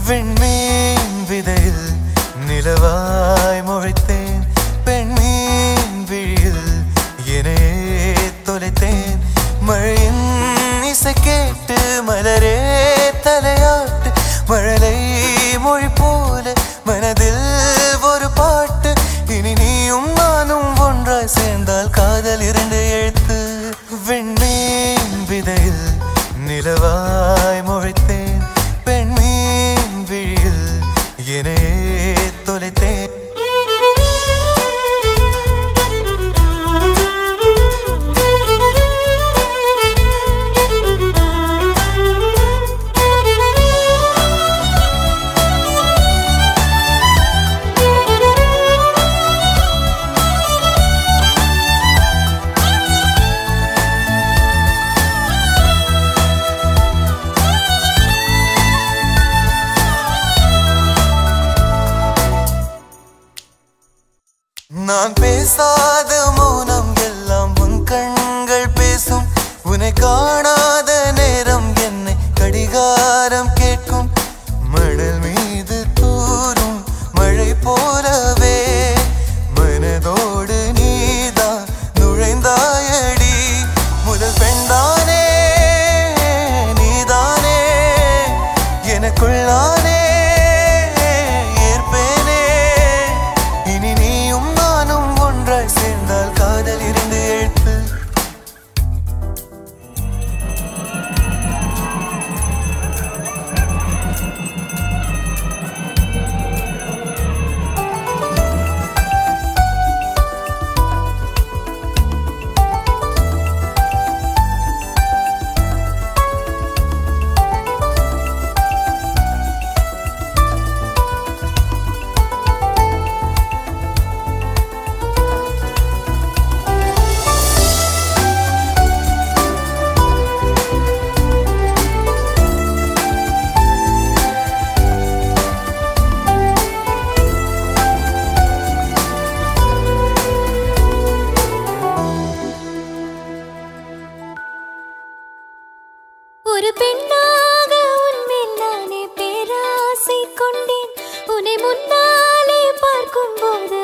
விண்மீன் விதையில் நிலவாய் முளைத்தேன் பெண்மீன் விழியில் என்னையே தொலைத்தேன் மழையின் இசை கேட்டு மலரே தலையாட்டு மழலை மொழி போல மனதில் ஒரு பாட்டு இனி நீயும் நானும் ஒன்றாய் சேர்ந்தால் காதல் இரண்டு எழுத்து விண்மீன் விதையில் நிலவாய் முளைத்தேன் பெண்மீன் விழியில் என்னையே தொலைத்தேன் நான் பேசாத மௌனம் எல்லாம் உன் கண்கள் பேசும் உன்னை காணாத நேரம் என்னை கடிகாரம் கேட்கும் மணல் மீது தூரும் மழை போலவே மனதோடு நீதான் நுழைந்தாயடி முதல் பெண்தானே நீதானே எனக்குள்ளானே ஏற்பேனே இனி நீயும் நானும் ஒன்றாய் சேர்ந்தால் காதல் இருந்து எழுத்து ஒரு பெண்ணாக உன்மேல் நானே பேராசை கொண்டேன் உன்னை முன்னாலே பார்க்கும் போது